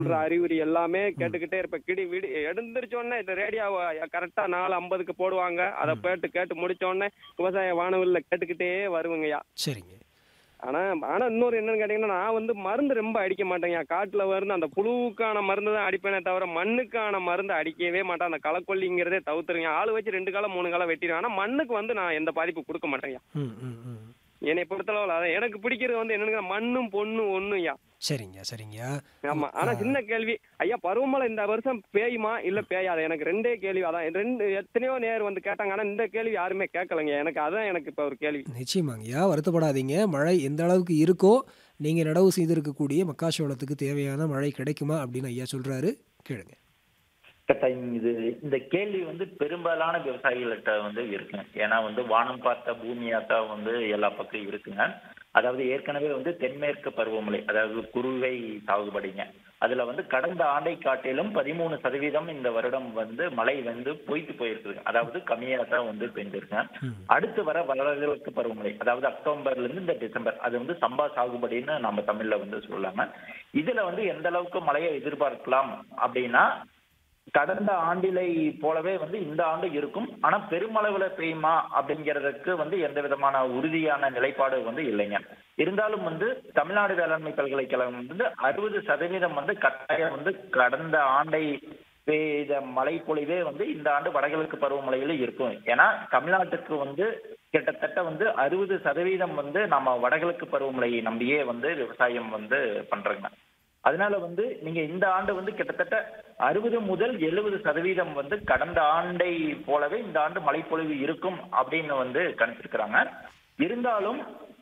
சொல்ற அறிகுறி எல்லாமே கேட்டுக்கிட்டே இருப்பேன் கிடி விடி எழுந்திரிச்ச உடனே இந்த ரேடியோ கரெக்டா நாலு ஐம்பதுக்கு போடுவாங்க அதை கேட்டு கேட்டு முடிச்ச உடனே விவசாய வானொலியில கேட்டுக்கிட்டே வருவேங்கய்யா சரிங்க ஆனா ஆனா இன்னொரு என்னன்னு கேட்டீங்கன்னா நான் வந்து மருந்து ரொம்ப அடிக்க மாட்டேங்க காட்டுல மருந்து அந்த புழுவுக்கான மருந்து தான் அடிப்பேனே தவிர மண்ணுக்கான மருந்து அடிக்கவே மாட்டேன் அந்த களைக்கொல்லிங்கிறதே தவிர்த்துருங்க ஆள் வச்சு ரெண்டு காலம் மூணு காலம் வெட்டிடுவேன் ஆனா மண்ணுக்கு வந்து நான் எந்த பாதிப்பு கொடுக்க மாட்டேங்க ம் ம் ம் என்னை பொறுத்தளவுல அதான் எனக்கு பிடிக்கிறது வந்து என்னன்னு மண்ணும் பொண்ணும் ஒண்ணுயா சரிங்க சரிங்க ஆமா ஆனா சின்ன கேள்வி ஐயா பருவமழை இந்த வருஷம் பேயுமா இல்ல பேயாத எனக்கு ரெண்டே கேள்வி அதான் ரெண்டு எத்தனையோ நேர் வந்து கேட்டாங்க ஆனா இந்த கேள்வி யாருமே கேட்கலங்க எனக்கு அதான் எனக்கு இப்ப ஒரு கேள்வி நிச்சயமாங்கய்யா வருத்தப்படாதீங்க மழை எந்த அளவுக்கு இருக்கோ நீங்கள் நடவு செய்திருக்கக்கூடிய மக்காச்சோளத்துக்கு தேவையான மழை கிடைக்குமா அப்படின்னு ஐயா சொல்கிறாரு கேளுங்க கட்டாயம் இது இந்த கேள்வி வந்து பெரும்பாலான விவசாயிகள்கிட்ட வந்து இருக்குங்க ஏன்னா வந்து வானம் பார்த்த பூமியாத்தா வந்து எல்லா பக்கம் இருக்குங்க அதாவது ஏற்கனவே வந்து தென்மேற்கு பருவமழை அதாவது குறுவை சாகுபடிங்க அதுல வந்து கடந்த ஆண்டை காட்டிலும் பதிமூணு சதவீதம் இந்த வருடம் வந்து மழை வந்து பொய்த்து போயிருக்குங்க அதாவது கம்மியாக தான் வந்து பெய்திருக்குங்க ம். அடுத்து வர வடகிழக்கு பருவமழை அதாவது அக்டோபர்ல இருந்து இந்த டிசம்பர் அது வந்து சம்பா சாகுபடின்னு நம்ம தமிழ்ல வந்து சொல்லலாங்க இதுல வந்து எந்த அளவுக்கு மழையை எதிர்பார்க்கலாம் அப்படின்னா கடந்த ஆண்டிலை போலவே வந்து இந்த ஆண்டு இருக்கும் ஆனா பெருமளவுல பெய்யுமா அப்படிங்கிறதுக்கு வந்து எந்த விதமான உறுதியான நிலைப்பாடு வந்து இல்லைங்க இருந்தாலும் வந்து தமிழ்நாடு வேளாண்மை பல்கலைக்கழகம் வந்து அறுபது சதவீதம் வந்து கட்டாயம் வந்து கடந்த ஆண்டை பெய்த மழை பொழிவே வந்து இந்த ஆண்டு வடகிழக்கு பருவமழையில இருக்கும் ஏன்னா தமிழ்நாட்டுக்கு வந்து கிட்டத்தட்ட வந்து அறுபது சதவீதம் வந்து நம்ம வடகிழக்கு பருவமழையை நம்பியே வந்து விவசாயம் வந்து பண்றோங்க அதனால வந்து நீங்க இந்த ஆண்டு வந்து கிட்டத்தட்ட அறுபது முதல் எழுபது சதவீதம் வந்து கடந்த ஆண்டை போலவே இந்த ஆண்டு மழைப்பொழிவு இருக்கும் அப்படின்னு வந்து கணிச்சிருக்கிறாங்க இருந்தாலும்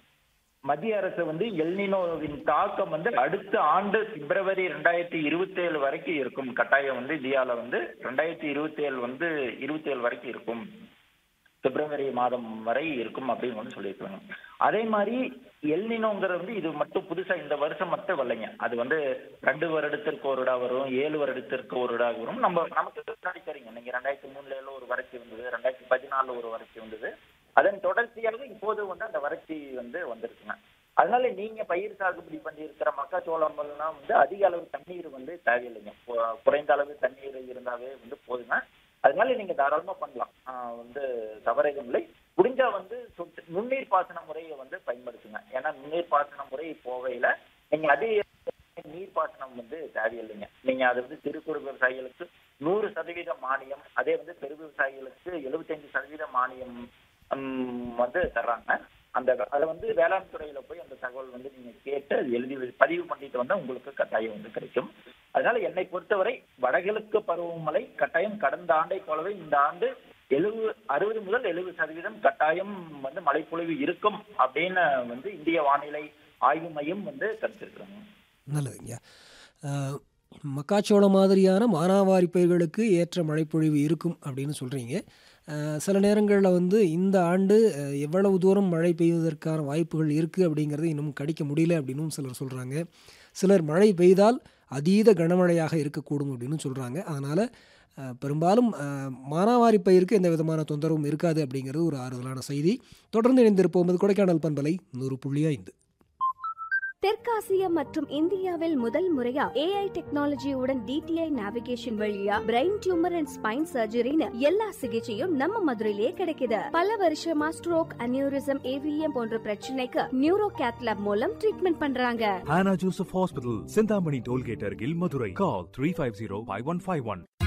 மத்திய அரசு வந்து எல்னினோவின் தாக்கம் வந்து அடுத்த ஆண்டு பிப்ரவரி ரெண்டாயிரத்தி இருபத்தி ஏழு வரைக்கும் இருக்கும் கட்டாயம் வந்து இந்தியால வந்து ரெண்டாயிரத்தி இருபத்தி ஏழு வந்து இருபத்தி ஏழு வரைக்கும் இருக்கும் பிப்ரவரி மாதம் வரை இருக்கும் அப்படின்னு வந்து சொல்லியிருக்காங்க அதே மாதிரி எல்னினோங்கிறது வந்து இது மட்டும் புதுசா இந்த வருஷம் மட்டும் வரலைங்க அது வந்து ரெண்டு வருடத்திற்கு ஒரு இடம் வரும் ஏழு வருடத்திற்கு ஒரு இடம் வரும் நம்ம நமக்கு முன்னாடி தெரியுங்க நீங்க ரெண்டாயிரத்தி மூணுல எல்லாம் ஒரு வறட்சி வந்தது ரெண்டாயிரத்தி பதினாலுல ஒரு வறட்சி வந்தது அதன் தொடர்ச்சியாக இப்போது வந்து அந்த வறட்சி வந்து வந்திருக்குங்க அதனால நீங்க பயிர் சாகுபடி பண்ணி இருக்கிற மக்காச்சோளம் எல்லாம் வந்து அதிக அளவு தண்ணீர் வந்து தேவையில்லைங்க கு- குறைந்த அளவு தண்ணீர் இருந்தாவே வந்து போதுங்க அதனால நீங்க தாராளமா பண்ணலாம் ஆஹ் வந்து தவறேதும் இல்லை முடிஞ்சா வந்து சொட்டு- நுண்ணீர் பாசன முறையை வந்து பயன்படுத்துங்க ஏன்னா நுண்ணீர் பாசன முறை போகையில நீங்க அதிக நீர் பாசனம் வந்து தேவையில்லைங்க நீங்க அது வந்து சிறு குறு விவசாயிகளுக்கு நூறு சதவீதம் மானியம் அதே வந்து பெரு விவசாயிகளுக்கு எழுபத்தஞ்சு சதவீதம் மானியம் ஹம், வந்து தர்றாங்க அந்த அதை வந்து வேளாண் துறையில போய் அந்த தகவல் வந்து நீங்க கேட்டு அது எழுதி வை- பதிவு பண்ணிட்டு வந்தா உங்களுக்கு கட்டாயம் வந்து கிடைக்கும் அதனால என்னை பொறுத்தவரை வடகிழக்கு பருவமழை கட்டாயம் கடந்த ஆண்டை போலவே இந்த ஆண்டு எழுபது அறுபது முதல் எழுபது சதவீதம் கட்டாயம் வந்து மழைப்பொழிவு இருக்கும் அப்படின்னு வந்து இந்திய வானிலை ஆய்வு மையம் வந்து கருத்திருக்கிறாங்க நல்லதுங்க அஹ், மக்காச்சோளம் மாதிரியான மானாவாரி பயிர்களுக்கு ஏற்ற மழைப்பொழிவு இருக்கும் அப்படின்னு சொல்கிறீங்க சில நேரங்களில் வந்து இந்த ஆண்டு அஹ், எவ்வளவு தூரம் மழை பெய்வதற்கான வாய்ப்புகள் இருக்குது அப்படிங்கிறது இன்னும் கணிக்க முடியல அப்படின்னும் சிலர் சொல்கிறாங்க சிலர் மழை பெய்தால் அதீத கனமழையாக இருக்கக்கூடும் அப்படின்னு சொல்கிறாங்க அதனால் பெரும்பாலும் அஹ், மானாவாரி பயிருக்கு எந்த விதமான தொந்தரவும் இருக்காது அப்படிங்கிறது ஒரு ஆறுதலான செய்தி தொடர்ந்து இணைந்திருப்போம் இது கொடைக்கானல் பண்பலை நூறு புள்ளி ஐந்து தெற்காசியா மற்றும் இந்தியாவில் முதல் முறையா ஏஐ டெக்னாலஜியுடன் டிடிஐ நேவிகேஷன் வழியா பிரெயின் டியூமர் அண்ட் ஸ்பைன் சர்ஜரின்னு எல்லா சிகிச்சையும் நம்ம மதுரையிலேயே கிடைக்குது பல வருஷமா ஸ்ட்ரோக் அனியூரிசம் ஏவிஎம் போன்ற பிரச்சனைக்கு நியூரோ கேத்லாப் மூலம் ட்ரீட்மெண்ட் பண்றாங்க Hannah Joseph Hospital, Sindhamani Tollgate, Argil, Madurai. Call 350 5151.